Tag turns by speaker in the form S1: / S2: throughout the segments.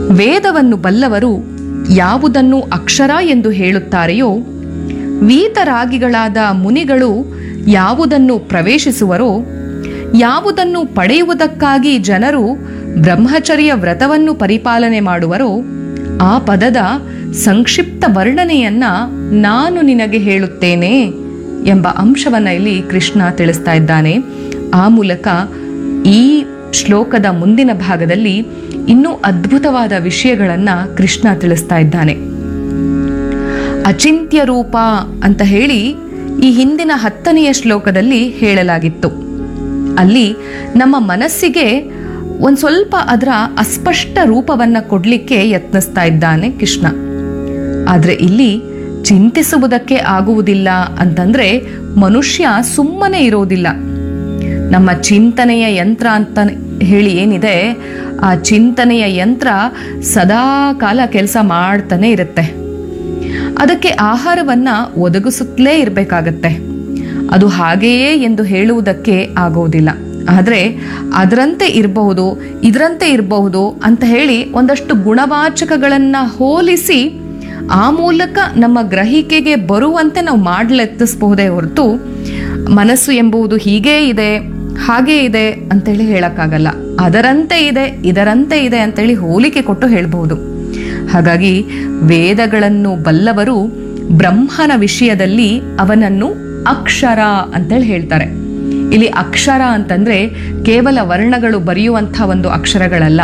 S1: ವೇದವನ್ನು ಬಲ್ಲವರು ಯಾವುದನ್ನು ಅಕ್ಷರ ಎಂದು ಹೇಳುತ್ತಾರೆಯೋ ವೀತರಾಗಿಗಳಾದ ಮುನಿಗಳು ಯಾವುದನ್ನು ಪ್ರವೇಶಿಸುವರೋ ಯಾವುದನ್ನು ಪಡೆಯುವುದಕ್ಕಾಗಿ ಜನರು ಬ್ರಹ್ಮಚರ್ಯ ವ್ರತವನ್ನು ಪರಿಪಾಲನೆ ಮಾಡುವರೋ ಆ ಪದದ ಸಂಕ್ಷಿಪ್ತ ವರ್ಣನೆಯನ್ನ ನಾನು ನಿನಗೆ ಹೇಳುತ್ತೇನೆ ಎಂಬ ಅಂಶವನ್ನ ಇಲ್ಲಿ ಕೃಷ್ಣ ತಿಳಿಸ್ತಾ ಇದ್ದಾನೆ ಆ ಮೂಲಕ ಈ ಶ್ಲೋಕದ ಮುಂದಿನ ಭಾಗದಲ್ಲಿ ಇನ್ನೂ ಅದ್ಭುತವಾದ ವಿಷಯಗಳನ್ನ ಕೃಷ್ಣ ತಿಳಿಸ್ತಾ ಇದ್ದಾನೆ ಅಚಿಂತ್ಯ ರೂಪ ಅಂತ ಹೇಳಿ ಈ ಹಿಂದಿನ ಹತ್ತನೆಯ ಶ್ಲೋಕದಲ್ಲಿ ಹೇಳಲಾಗಿತ್ತು ಅಲ್ಲಿ ನಮ್ಮ ಮನಸ್ಸಿಗೆ ಒಂದು ಸ್ವಲ್ಪ ಅದರ ಅಸ್ಪಷ್ಟ ರೂಪವನ್ನ ಕೊಡ್ಲಿಕ್ಕೆ ಯತ್ನಿಸ್ತಾ ಇದ್ದಾನೆ ಕೃಷ್ಣ ಆದ್ರೆ ಇಲ್ಲಿ ಚಿಂತಿಸುವುದಕ್ಕೆ ಆಗುವುದಿಲ್ಲ ಅಂತಂದ್ರೆ ಮನುಷ್ಯ ಸುಮ್ಮನೆ ಇರೋದಿಲ್ಲ ನಮ್ಮ ಚಿಂತನೆಯ ಯಂತ್ರ ಅಂತ ಹೇಳಿ ಏನಿದೆ ಆ ಚಿಂತನೆಯ ಯಂತ್ರ ಸದಾ ಕಾಲ ಕೆಲಸ ಮಾಡ್ತಾನೆ ಇರುತ್ತೆ ಅದಕ್ಕೆ ಆಹಾರವನ್ನ ಒದಗಿಸುತ್ತಲೇ ಇರಬೇಕಾಗತ್ತೆ ಅದು ಹಾಗೆಯೇ ಎಂದು ಹೇಳುವುದಕ್ಕೆ ಆಗೋದಿಲ್ಲ ಆದರೆ ಅದರಂತೆ ಇರಬಹುದು ಇದರಂತೆ ಇರಬಹುದು ಅಂತ ಹೇಳಿ ಒಂದಷ್ಟು ಗುಣವಾಚಕಗಳನ್ನ ಹೋಲಿಸಿ ಆ ಮೂಲಕ ನಮ್ಮ ಗ್ರಹಿಕೆಗೆ ಬರುವಂತೆ ನಾವು ಮಾಡ್ಲೆತ್ತಿಸಬಹುದೇ ಹೊರತು ಮನಸ್ಸು ಎಂಬುದು ಹೀಗೇ ಇದೆ ಹಾಗೇ ಇದೆ ಅಂತೇಳಿ ಹೇಳಕ್ಕಾಗಲ್ಲ ಅದರಂತೆ ಇದೆ ಇದರಂತೆ ಇದೆ ಅಂತೇಳಿ ಹೋಲಿಕೆ ಕೊಟ್ಟು ಹೇಳಬಹುದು ಹಾಗಾಗಿ ವೇದಗಳನ್ನು ಬಲ್ಲವರು ಬ್ರಹ್ಮನ ವಿಷಯದಲ್ಲಿ ಅವನನ್ನು ಅಕ್ಷರ ಅಂತೇಳಿ ಹೇಳ್ತಾರೆ ಇಲ್ಲಿ ಅಕ್ಷರ ಅಂತಂದ್ರೆ ಕೇವಲ ವರ್ಣಗಳು ಬರೆಯುವಂಥ ಒಂದು ಅಕ್ಷರಗಳಲ್ಲ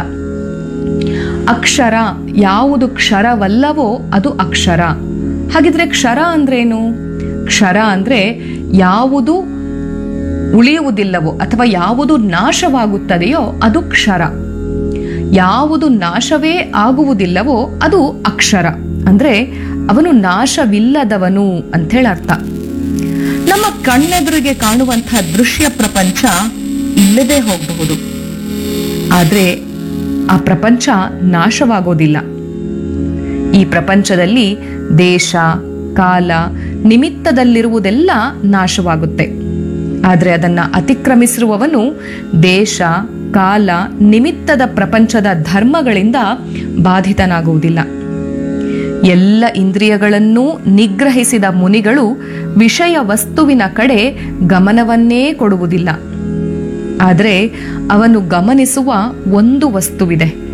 S1: ಅಕ್ಷರ ಯಾವುದು ಕ್ಷರವಲ್ಲವೋ ಅದು ಅಕ್ಷರ ಹಾಗಿದ್ರೆ ಕ್ಷರ ಅಂದ್ರೇನು ಕ್ಷರ ಅಂದ್ರೆ ಯಾವುದು ಉಳಿಯುವುದಿಲ್ಲವೋ ಅಥವಾ ಯಾವುದು ನಾಶವಾಗುತ್ತದೆಯೋ ಅದು ಕ್ಷರ ಯಾವುದು ನಾಶವೇ ಆಗುವುದಿಲ್ಲವೋ ಅದು ಅಕ್ಷರ ಅಂದ್ರೆ ಅವನು ನಾಶವಿಲ್ಲದವನು ಅಂಥೇಳಿ ಅರ್ಥ ನಮ್ಮ ಕಣ್ಣೆದುರಿಗೆ ಕಾಣುವಂತಹ ದೃಶ್ಯ ಪ್ರಪಂಚ ಇಲ್ಲದೆ ಹೋಗಬಹುದು ಆದ್ರೆ ಆ ಪ್ರಪಂಚ ನಾಶವಾಗೋದಿಲ್ಲ ಈ ಪ್ರಪಂಚದಲ್ಲಿ ದೇಶ ಕಾಲ ನಿಮಿತ್ತದಲ್ಲಿರುವುದೆಲ್ಲ ನಾಶವಾಗುತ್ತೆ ಆದರೆ ಅದನ್ನ ಅತಿಕ್ರಮಿಸಿರುವವನು ದೇಶ ಕಾಲ ನಿಮಿತ್ತದ ಪ್ರಪಂಚದ ಧರ್ಮಗಳಿಂದ ಬಾಧಿತನಾಗುವುದಿಲ್ಲ ಎಲ್ಲ ಇಂದ್ರಿಯಗಳನ್ನೂ ನಿಗ್ರಹಿಸಿದ ಮುನಿಗಳು ವಿಷಯ ವಸ್ತುವಿನ ಕಡೆ ಗಮನವನ್ನೇ ಕೊಡುವುದಿಲ್ಲ ಆದರೆ ಅವನು ಗಮನಿಸುವ ಒಂದು ವಸ್ತುವಿದೆ